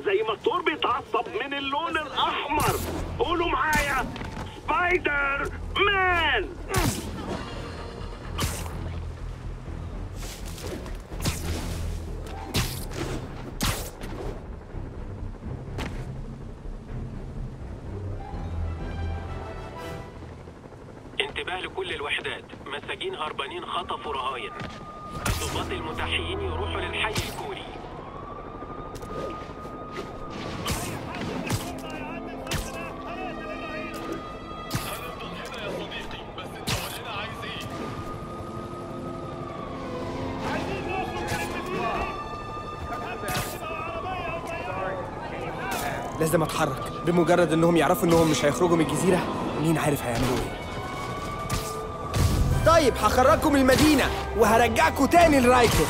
زي ما الثور بيتعصب من اللون الاحمر قولوا معايا سبايدر مان انتباه لكل الوحدات مساجين هربانين خطفوا رهاين الضباط المتاحين يروحوا للحي الكوري لازم اتحرك بمجرد انهم يعرفوا انهم مش هيخرجوا من الجزيره مين عارف هيعملوا ايه طيب هخرجكم من المدينه وهرجعكم تاني لرايكو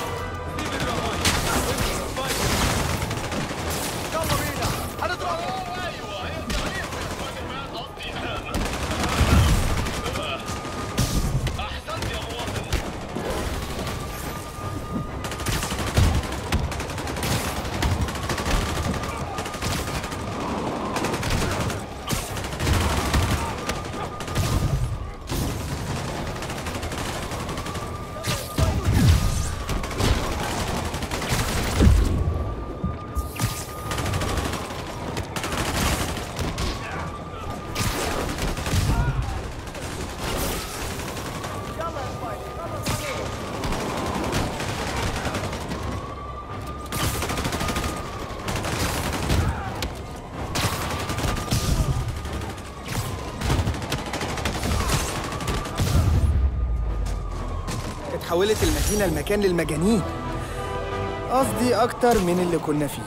اتحولت المدينه لمكان للمجانين قصدي اكتر من اللي كنا فيه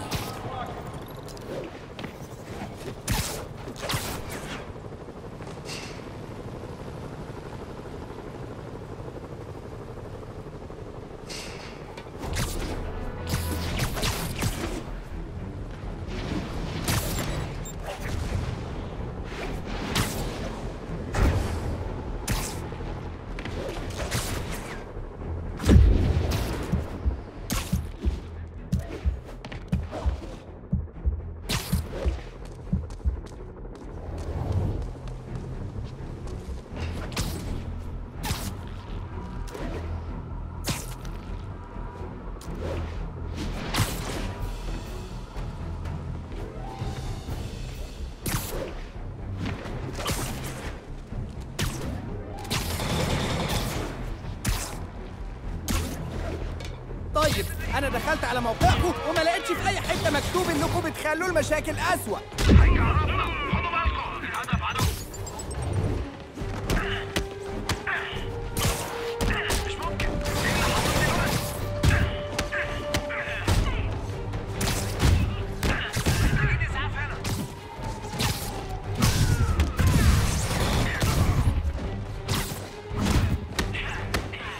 طيب انا دخلت على موقعكم وما لقيتش في اي حته مكتوب انكم بتخلوا المشاكل اسوأ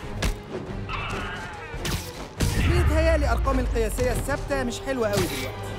بيتهيألي ارقام القياسيه الثابته مش حلوه قوي دلوقتي